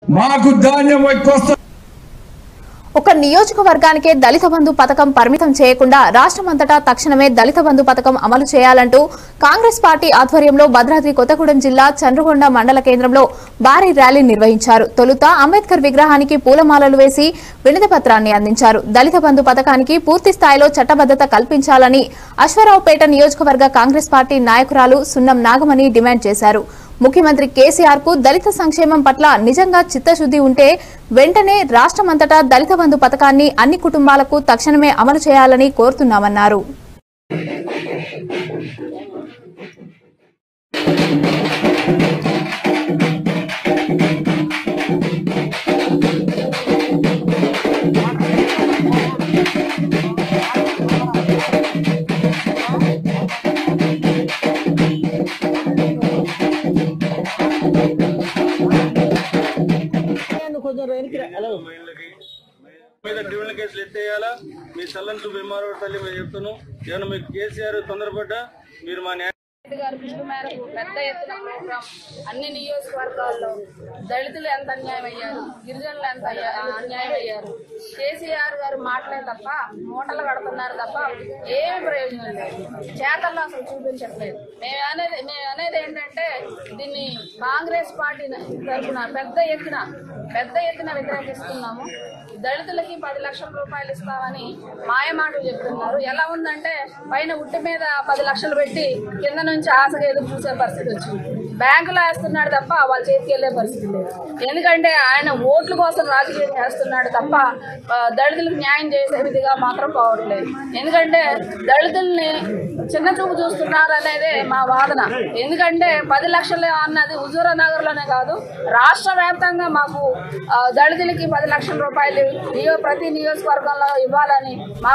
మాకు ధాన్యం ఎక్కువ వస్తుంది ఒక నియోజకవర్గానికే దళిత బంధు పథకం పరిమితం చేయకుండా రాష్ట్రమంతటా తక్షణమే దళిత బంధు పథకం అమలు చేయాలంటూ కాంగ్రెస్ పార్టీ ఆధ్వర్యంలో భద్రాద్రి కొత్తగూడెం జిల్లా చంద్రగొండ మండల కేంద్రంలో భారీ ర్యాలీ నిర్వహించారు తొలుత అంబేద్కర్ విగ్రహానికి పూలమాలలు వేసి వినతి పత్రాన్ని అందించారు దళిత బంధు పథకానికి పూర్తి స్థాయిలో చట్టబద్దత కల్పించాలని అశ్వరావుపేట నియోజకవర్గ కాంగ్రెస్ పార్టీ నాయకురాలు సున్నం నాగమణి డిమాండ్ చేశారు ముఖ్యమంత్రి కేసీఆర్ కు దళిత సంక్షేమం పట్ల నిజంగా చిత్తశుద్ది ఉంటే వెంటనే రాష్ట్రమంతటా దళిత బంధు పథకాన్ని అన్ని కుటుంబాలకు తక్షణమే అమలు చేయాలని కోరుతున్నామన్నారు మహిళలకి మీద ట్రిబ్యునల్ కేసులు ఎత్తేయాలా మీ చల్లని చూపు ఎంఆర్ఓ తల్లి మేము చెప్తున్నాం ఏమన్నా మీకు కేసీఆర్ తొందరపడ్డా మీరు మా న్యాయ రెడ్డి గారి పిలుపు మేరకు పెద్ద ఎత్తున ప్రోగ్రాం అన్ని నియోజకవర్గాల్లో దళితులు ఎంత అన్యాయం అయ్యారు గిరిజనులు ఎంత అయ్యా- అన్యాయం అయ్యారు కేసీఆర్ గారు మాటలే తప్ప మూటలు కడుతున్నారు తప్ప ఏమి ప్రయోజనం లేదు చేతల్లో అసలు చూపించట్లేదు మేము అనేది మేము అనేది ఏంటంటే దీన్ని కాంగ్రెస్ పార్టీ తరఫున పెద్ద ఎత్తున పెద్ద ఎత్తున వ్యతిరేకిస్తున్నాము దళితులకి పది లక్షల రూపాయలు ఇస్తామని మాయ మాటలు చెప్తున్నారు ఎలా ఉందంటే పైన ఉట్టి మీద పది లక్షలు పెట్టి కింద నుంచి ఆశగా ఎదురు చూసే పరిస్థితి వచ్చింది బ్యాంకులో వేస్తున్నాడు తప్ప వాళ్ళ చేతికి వెళ్ళే పరిస్థితి లేదు ఎందుకంటే ఆయన ఓట్ల కోసం రాజకీయం చేస్తున్నాడు తప్ప ఆ, దళితులకు న్యాయం చేసే విధిగా మాత్రం పోవట్లేదు ఎందుకంటే దళితుల్ని చిన్న చూపు చూస్తున్నారు అనేదే మా వాదన ఎందుకంటే పది లక్షలు అన్నది హుజూరా నగర్ లోనే కాదు రాష్ట్ర వ్యాప్తంగా మాకు ఆ, దళితులకి పది లక్షల రూపాయలు నియో ప్రతి నియోజకవర్గంలో ఇవ్వాలని మా